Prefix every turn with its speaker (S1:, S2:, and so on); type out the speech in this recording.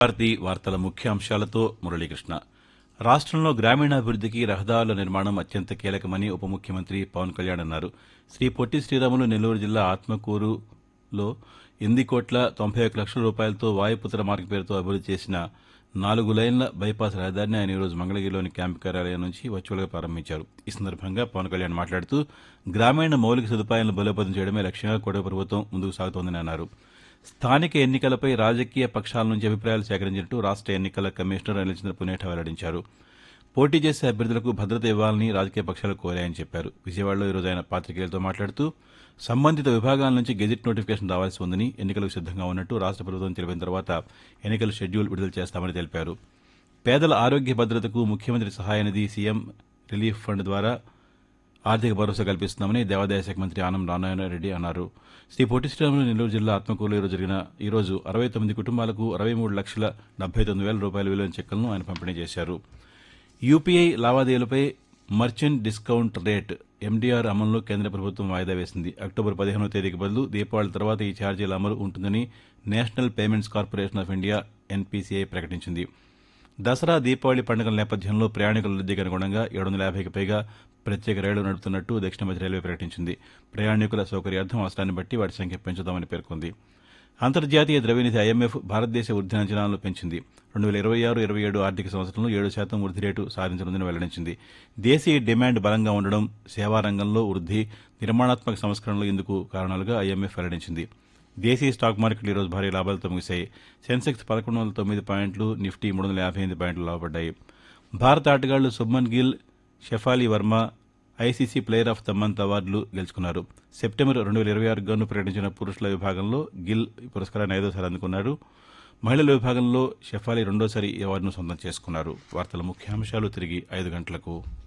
S1: భారతి వార్తల ముఖ్యాంశాలతో మురళీకృష్ణ రాష్ట్రంలో గ్రామీణాభివృద్ధికి రహదారుల నిర్మాణం అత్యంత కీలకమని ఉప ముఖ్యమంత్రి పవన్ కళ్యాణ్ అన్నారు శ్రీ పొట్టి శ్రీరాములు నెల్లూరు జిల్లా ఆత్మకూరులో ఎనిమిది కోట్ల తొంభై ఒక్క లక్షల రూపాయలతో వాయుపుత్ర మార్గ పేరుతో అభివృద్ది చేసిన నాలుగు లైన్ల బైపాస్ రహదారిని ఆయన ఈరోజు మంగళగిరిలోని క్యాంపు కార్యాలయం నుంచి వర్చువల్గా ప్రారంభించారు ఈ సందర్భంగా పవన్ కళ్యాణ్ మాట్లాడుతూ గ్రామీణ మౌలిక సదుపాయాలను బలోపేతం చేయడమే లక్ష్యంగా కూటమి ప్రభుత్వం ముందుకు సాగుతోందని అన్నారు స్థానిక ఎన్నికలపై రాజకీయ పక్షాల నుంచి అభిప్రాయాలు సేకరించినట్టు రాష్ట్ర ఎన్నికల కమిషనర్ అనిల్చంద్ర పునేఠ వెల్లడించారు పోటీ చేసే అభ్యర్థులకు భద్రత ఇవ్వాలని రాజకీయ పక్షాలు కోరాయని చెప్పారు విజయవాడలో ఈరోజు ఆయన పాతికేయులతో మాట్లాడుతూ సంబంధిత విభాగాల నుంచి గెజిట్ నోటిఫికేషన్ రావాల్సి ఉందని ఎన్నికలకు సిద్దంగా ఉన్నట్టు రాష్ట్ర ప్రభుత్వం తెలిపిన తర్వాత ఎన్నికల షెడ్యూల్ విడుదల చేస్తామని తెలిపారు పేదల ఆరోగ్య భద్రతకు ముఖ్యమంత్రి సహాయనిధి సీఎం రిలీఫ్ ఫండ్ ద్వారా ఆర్థిక భరోసా కల్పిస్తున్నామని దేవాదాయ శాఖ మంత్రి ఆనం రామారాయణరెడ్డి అన్నారు శ్రీ పొట్టి శ్రీరాములు నెల్లూరు జిల్లా ఆత్మకూరులో ఈరోజు జరిగిన ఈరోజు అరవై తొమ్మిది కుటుంబాలకు అరవై మూడు లక్షల డెబ్బై తొమ్మిది వేల రూపాయల విలువైన చెక్కులను ఆయన పంపిణీ చేశారు యూపీఐ లావాదేవీలపై మర్చెంట్ డిస్కౌంట్ రేట్ ఎండీఆర్ అమలులో కేంద్ర ప్రభుత్వం వాయిదా వేసింది అక్టోబర్ పదిహేనవ తేదీకి బదులు దీపావళి తర్వాత ఈ ఛార్జీల అమలు ఉంటుందని National Payments Corporation of India NPCI ప్రకటించింది దసరా దీపావళి పండుగల నేపథ్యంలో ప్రయాణికుల వృద్ధికి అనుగుణంగా ఏడు వందల యాభైకి పైగా ప్రత్యేక రైళ్లు నడుపుతున్నట్టు దక్షిణ మధ్య రైల్వే ప్రకటించింది ప్రయాణికుల సౌకర్యార్థం అవసరాన్ని బట్టి వాటి సంఖ్య పెంచుదామని పేర్కొంది అంతర్జాతీయ ద్రవ్యనిధి ఐఎంఎఫ్ భారతదేశ వృద్ధి అంచనాలను పెంచింది రెండు వేల ఇరవై ఆరు ఇరవై ఏడు ఆర్థిక సంవత్సరంలో ఏడు శాతం వృద్ధి రేటు సాధించనుందని వెల్లడించింది దేశీయ డిమాండ్ బలంగా ఉండడం సేవా రంగంలో వృద్ధి నిర్మాణాత్మక సంస్కరణలు ఇందుకు కారణాలుగా ఐఎంఎఫ్ వెల్లడించింది దేశీయ స్టాక్ మార్కెట్లు ఈరోజు భారీ లాభాలతో ముగిశాయి సెన్సెక్స్ పదకొండు వందల తొమ్మిది పాయింట్లు నిఫ్టీ మూడు వందల యాభై ఎనిమిది పాయింట్లు లాభపడ్డాయి భారత ఆటగాళ్లు Shubman Gill Shefali Verma ICC player of the month అవార్డులు గెలుచుకున్నారు సెప్టెంబర్ రెండు వేల ఇరవై ఆరు గాను ప్రకటించిన పురుషుల విభాగంలో గిల్ ఈ పురస్కారాన్ని ఐదోసారి అందుకున్నారు మహిళల విభాగంలో షెఫాలి రెండోసారి ఈ అవార్డును సొంతం చేసుకున్నారు వార్తల ముఖ్యాంశాలు తిరిగి ఐదు గంటలకు